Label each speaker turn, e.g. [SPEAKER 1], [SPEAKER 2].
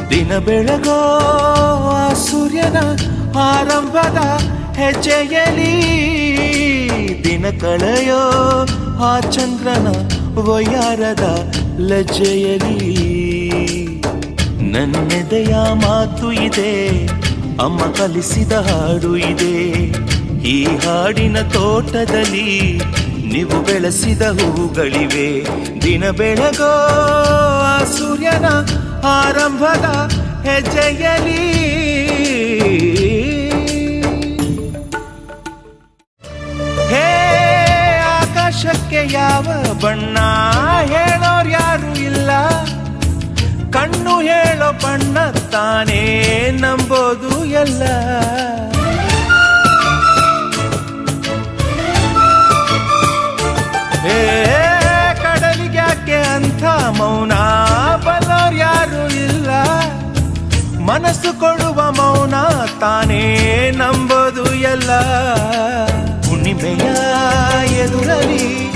[SPEAKER 1] ದಿನ ಬೆಳಗೋ ಆ ಸೂರ್ಯನ ಆರಂಭದ ಹೆಜ್ಜೆಯಲಿ ದಿನ ಕಳೆಯೋ ಆ ಚಂದ್ರನ ವಯ್ಯಾರದ ಲಜ್ಜೆಯಲಿ ನನ್ನೆದೆಯ ಮಾತು ಇದೆ ಅಮ್ಮ ಕಲಿಸಿದ ಹಾಡು ಇದೆ ಈ ಹಾಡಿನ ತೋಟದಲ್ಲಿ ನೀವು ಬೆಳೆಸಿದ ಹೂಗಳಿವೆ ದಿನ ಬೆಳಗೋ ಆ ಸೂರ್ಯನ ಆರಂಭದ ಹೆಜ್ಜೆಯಲಿ ಹೇ ಆಕಾಶಕ್ಕೆ ಯಾವ ಬಣ್ಣ ಹೇಳೋರ್ ಯಾರು ಇಲ್ಲ ಕಣ್ಣು ಹೇಳೋ ಬಣ್ಣ ತಾನೇ ನಂಬೋದು ಎಲ್ಲ ಹೇ ಕಡಲಿಗ್ಯಾಕೆ ಅಂಥ ಮೌನ ಬಲ್ಲೋರ್ ಯಾರು ಇಲ್ಲ ಮನಸ್ಸು ಕೊಡುವ ಮೌನ ತಾನೇ ನಂಬೋದು ಎಲ್ಲ ಹುಣ್ಣಿಮೆಯ ಎದುರಲಿ